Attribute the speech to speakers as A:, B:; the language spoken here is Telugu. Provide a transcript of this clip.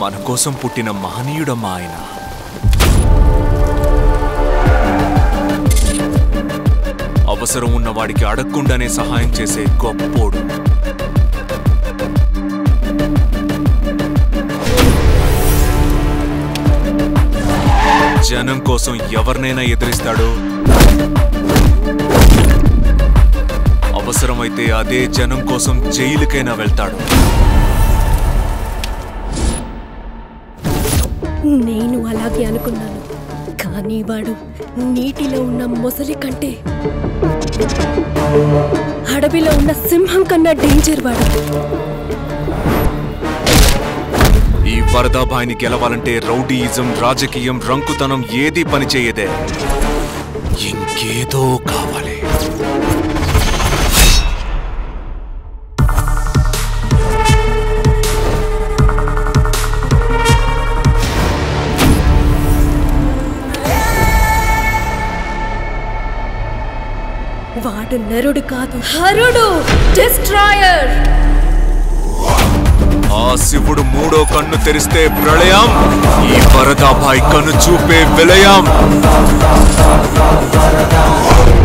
A: మన కోసం పుట్టిన మహనీయుడమ్మా ఆయన అవసరం ఉన్న వాడికి అడగకుండానే సహాయం చేసే గొప్పోడు జనం కోసం ఎవరినైనా ఎదిరిస్తాడు అవసరమైతే అదే జనం కోసం జైలుకైనా వెళ్తాడు
B: నేను అలాగే అనుకున్నాను కానీ వాడు నీటిలో ఉన్న మొసలి కంటే అడవిలో ఉన్న సింహం కన్నా డేంజర్ వాడు
A: ఈ వరదాబాయిని గెలవాలంటే రౌడీయిజం రాజకీయం రంకుతనం ఏది పనిచేయదే ఇంకేదో కావాలి
B: వాడు నరుడు కాదు హరుడు డిస్ట్రాయర్
A: ఆ శివుడు మూడో కన్ను తెరిస్తే ప్రళయం ఈ వరదాబాయి కన్ను చూపే విలయం